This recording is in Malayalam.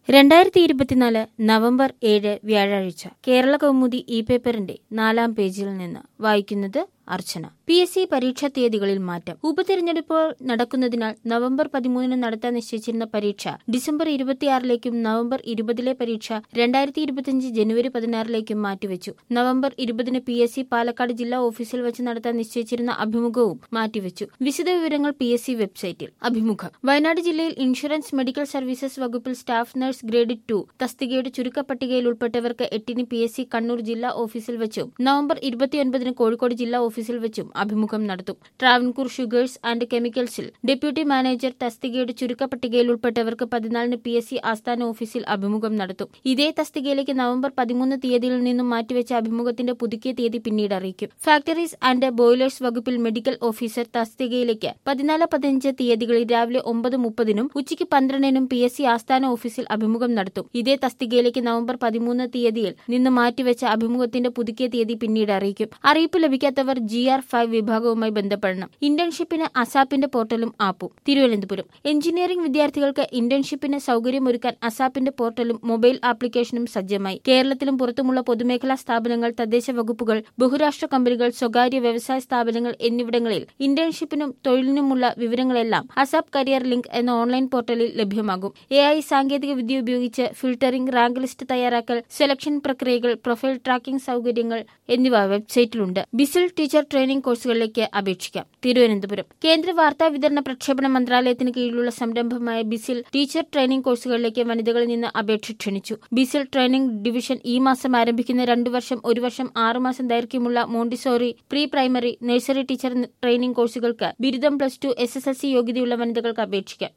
രണ്ടായിരത്തി ഇരുപത്തിനാല് നവംബർ ഏഴ് വ്യാഴാഴ്ച കേരള കൗമുദി ഇ പേപ്പറിന്റെ നാലാം പേജിൽ നിന്ന് വായിക്കുന്നത് അർച്ചന പി എസ് സി പരീക്ഷാ തീയതികളിൽ മാറ്റം ഉപതെരഞ്ഞെടുപ്പ് നടക്കുന്നതിനാൽ നവംബർ പതിമൂന്നിന് നടത്താൻ നിശ്ചയിച്ചിരുന്ന പരീക്ഷ ഡിസംബർ ഇരുപത്തിയാറിലേക്കും നവംബർ ഇരുപതിലെ പരീക്ഷ രണ്ടായിരത്തി ഇരുപത്തിയഞ്ച് ജനുവരി പതിനാറിലേക്കും മാറ്റിവെച്ചു നവംബർ ഇരുപതിന് പി എസ് സി പാലക്കാട് ജില്ലാ ഓഫീസിൽ വെച്ച് നടത്താൻ നിശ്ചയിച്ചിരുന്ന അഭിമുഖവും മാറ്റിവെച്ചു വിശദവിവരങ്ങൾ പി എസ് സി വെബ്സൈറ്റിൽ അഭിമുഖം വയനാട് ജില്ലയിൽ ഇൻഷുറൻസ് മെഡിക്കൽ സർവീസസ് വകുപ്പിൽ സ്റ്റാഫ് നഴ്സ് ഗ്രേഡ് ടു തസ്തികയുടെ ചുരുക്കപ്പട്ടികയിൽ ഉൾപ്പെട്ടവർക്ക് എട്ടിന് പി എസ് സി കണ്ണൂർ ജില്ലാ ഓഫീസിൽ വെച്ചും നവംബർ ഇരുപത്തിയൊൻപതിന് കോഴിക്കോട് ജില്ലാ ഓഫീസിൽ വെച്ചും അഭിമുഖം നടത്തും ട്രാവൻകൂർ ഷുഗേഴ്സ് ആൻഡ് കെമിക്കൽസിൽ ഡെപ്യൂട്ടി മാനേജർ തസ്തികയുടെ ചുരുക്കപ്പട്ടികയിൽ ഉൾപ്പെട്ടവർക്ക് പതിനാലിന് പി എസ് സി ആസ്ഥാന ഓഫീസിൽ അഭിമുഖം നടത്തും ഇതേ തസ്തികയിലേക്ക് നവംബർ പതിമൂന്ന് തീയതിയിൽ നിന്നും മാറ്റിവെച്ച അഭിമുഖത്തിന്റെ പുതുക്കിയ തീയതി പിന്നീട് അറിയിക്കും ഫാക്ടറീസ് ആൻഡ് ബോയിലേഴ്സ് വകുപ്പിൽ മെഡിക്കൽ ഓഫീസർ തസ്തികയിലേക്ക് പതിനാല് പതിനഞ്ച് തീയതികളിൽ രാവിലെ ഒമ്പത് മുപ്പതിനും ഉച്ചയ്ക്ക് പന്ത്രണ്ടിനും പി എസ് സി ആസ്ഥാന ഓഫീസിൽ അഭിമുഖം നടത്തും ഇതേ തസ്തികയിലേക്ക് നവംബർ പതിമൂന്ന് തീയതിയിൽ നിന്ന് മാറ്റിവെച്ച അഭിമുഖത്തിന്റെ പുതുക്കിയ തീയതി പിന്നീട് അറിയിക്കും അറിയിപ്പ് ലഭിക്കാത്തവർ ജി ആർ ഫൈവ് വിഭാഗവുമായി ബന്ധപ്പെടണം ഇന്റേൺഷിപ്പിന് അസാപ്പിന്റെ പോർട്ടലും ആപ്പും തിരുവനന്തപുരം എഞ്ചിനീയറിംഗ് വിദ്യാർത്ഥികൾക്ക് ഇന്റേൺഷിപ്പിന് സൗകര്യമൊരുക്കാൻ അസാപ്പിന്റെ പോർട്ടലും മൊബൈൽ ആപ്ലിക്കേഷനും സജ്ജമായി കേരളത്തിലും പുറത്തുമുള്ള പൊതുമേഖലാ സ്ഥാപനങ്ങൾ തദ്ദേശ വകുപ്പുകൾ ബഹുരാഷ്ട്ര കമ്പനികൾ സ്വകാര്യ വ്യവസായ സ്ഥാപനങ്ങൾ എന്നിവിടങ്ങളിൽ ഇന്റേൺഷിപ്പിനും തൊഴിലിനുമുള്ള വിവരങ്ങളെല്ലാം അസാപ്പ് കരിയർ ലിങ്ക് എന്ന ഓൺലൈൻ പോർട്ടലിൽ ലഭ്യമാകും എ ഐ സാങ്കേതിക വിദ്യ ഉപയോഗിച്ച് ഫിൽട്ടറിംഗ് റാങ്ക് ലിസ്റ്റ് തയ്യാറാക്കൽ സെലക്ഷൻ പ്രക്രിയകൾ പ്രൊഫൈൽ ട്രാക്കിംഗ് സൗകര്യങ്ങൾ എന്നിവ വെബ്സൈറ്റിലുണ്ട് ബിസിൽ ടീച്ചർ ട്രെയിനിംഗ് കോഴ്സുകളിലേക്ക് അപേക്ഷിക്കാം തിരുവനന്തപുരം കേന്ദ്ര വാർത്താ വിതരണ പ്രക്ഷേപണ മന്ത്രാലയത്തിന് കീഴിലുള്ള സംരംഭമായ ബിസിൽ ടീച്ചർ ട്രെയിനിംഗ് കോഴ്സുകളിലേക്ക് വനിതകളിൽ നിന്ന് അപേക്ഷ ക്ഷണിച്ചു ബിസിൽ ട്രെയിനിംഗ് ഡിവിഷൻ ഈ മാസം ആരംഭിക്കുന്ന രണ്ടു വർഷം ഒരു വർഷം ആറുമാസം ദൈർഘ്യമുള്ള Montessori pre primary nursery teacher training കോഴ്സുകൾക്ക് ബിരുദം plus two S S L C യോഗ്യതയുള്ള വനിതകൾക്ക് അപേക്ഷിക്കാം